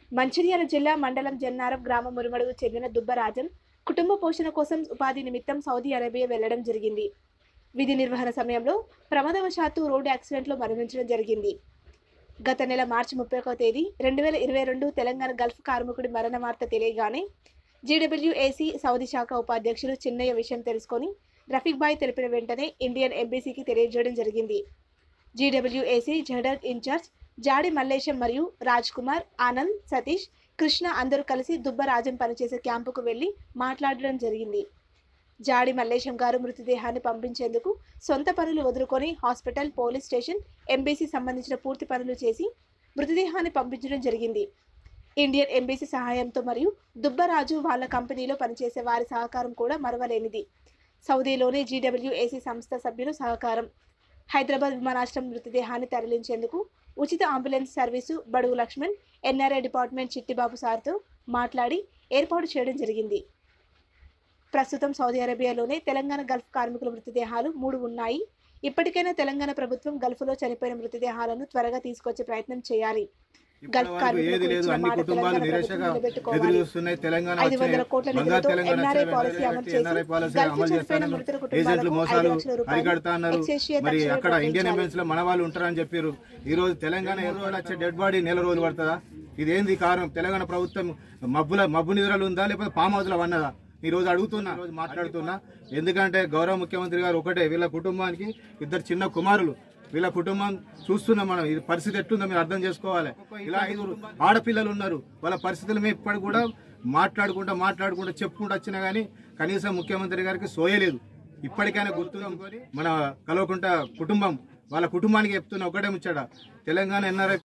మంచిర్యాల జిల్లా మండలం జన్నారం గ్రామం మురుమడుగు చెందిన దుబ్బరాజం కుటుంబ పోషణ కోసం ఉపాధి నిమిత్తం సౌదీ అరేబియా వెళ్లడం జరిగింది విధి నిర్వహణ సమయంలో ప్రమాదవశాత్తు రోడ్డు యాక్సిడెంట్లో మరణించడం జరిగింది గత నెల మార్చి ముప్పై ఒకవ తేదీ రెండు వేల ఇరవై రెండు తెలంగాణ గల్ఫ్ కార్మికుడి మరణ వార్త తెలియగానే జీడబ్ల్యూఏసీ సౌదీ శాఖ ఉపాధ్యక్షులు చిన్నయ్య విషయం తెలుసుకొని రఫీక్ బాయ్ తెలిపిన వెంటనే ఇండియన్ ఎంబీసీకి తెలియజేయడం జరిగింది జీడబ్ల్యూఏసీ జడర్ ఇన్ఛార్జ్ జాడి మల్లేశం మరియు రాజ్ కుమార్ ఆనంద్ సతీష్ కృష్ణ అందరూ కలిసి దుబ్బరాజం పనిచేసే క్యాంపుకు వెళ్లి మాట్లాడడం జరిగింది జాడి మల్లేశం గారు మృతదేహాన్ని పంపించేందుకు సొంత పనులు వదులుకొని హాస్పిటల్ పోలీస్ స్టేషన్ ఎంబీసీ సంబంధించిన పూర్తి పనులు చేసి మృతదేహాన్ని పంపించడం జరిగింది ఇండియన్ ఎంబీసీ సహాయంతో మరియు దుబ్బరాజు వాళ్ళ కంపెనీలో పనిచేసే వారి సహకారం కూడా మరవలేనిది సౌదీలోని జీడబ్ల్యూఏసీ సంస్థ సభ్యులు సహకారం హైదరాబాద్ విమానాశ్రయం మృతదేహాన్ని తరలించేందుకు ఉచిత అంబులెన్స్ సర్వీసు బడుగు లక్ష్మణ్ ఎన్ఆర్ఐ డిపార్ట్మెంట్ చిట్టిబాబు సార్తో మాట్లాడి ఏర్పాటు చేయడం జరిగింది ప్రస్తుతం సౌదీ అరేబియాలోనే తెలంగాణ గల్ఫ్ కార్మికుల మృతదేహాలు మూడు ఉన్నాయి ఇప్పటికైనా తెలంగాణ ప్రభుత్వం గల్ఫ్లో చనిపోయిన మృతదేహాలను త్వరగా తీసుకొచ్చే ప్రయత్నం చేయాలి ఇప్పటి వరకు ఏది లేదు అన్ని కుటుంబాలు నిరాశగా ఎదురు చూస్తున్నాయి తెలంగాణ ఐదు వందల వచ్చినాయి కోట్ల బంగారు నిధులతో తెలంగాణ ఎన్ఆర్ఐ వచ్చే పాలసీ అమలు చేసి ఎన్ఆర్ఐ పాలసీ గల్ఫ్ అమలు చనిపోయిన చేస్తానన్నారు మృతుల ఏజెంట్లు కుటుంబాలకు మోసాలు ఐదు లక్షల రూపాయలు అరికడతా అన్నారు ఎక్స్చేషియా మరి తక్షణమే అక్కడ ఇండియన్ ప్రకటించాలి. ఎంబెన్స్ లో మన వాళ్ళు ఉంటారని చెప్పారు ఈ రోజు తెలంగాణ ఎన్ని రోజులు వచ్చే డెడ్ బాడీ నెల రోజులు పడుతుందా ఇదేంది కారణం తెలంగాణ ప్రభుత్వం మబ్బుల మబ్బు నిద్రలు ఉందా లేకపోతే పామ్ హౌస్ లో వన్నదా ఈ రోజు అడుగుతున్నా ఈ రోజు మాట్లాడుతున్నా ఎందుకంటే గౌరవ ముఖ్యమంత్రి గారు ఒకటే వీళ్ళ కుటుంబానికి ఇద్దరు చిన్న కుమారులు వీళ్ళ కుటుంబం చూస్తున్నాం మనం ఇది పరిస్థితి ఎట్లుందో మీరు అర్థం చేసుకోవాలి ఇలా ఐదుగురు ఆడపిల్లలు ఉన్నారు వాళ్ళ పరిస్థితులు మేము ఇప్పటికి కూడా మాట్లాడుకుంటా మాట్లాడుకుంటా చెప్పుకుంటూ వచ్చినా గానీ కనీసం ముఖ్యమంత్రి గారికి సోయలేదు ఇప్పటికైనా గుర్తుంచుకొని మన కలవకుంట కుటుంబం వాళ్ళ కుటుంబానికి చెప్తున్న ఒకటే ముచ్చట తెలంగాణ ఎన్ఆర్ఐ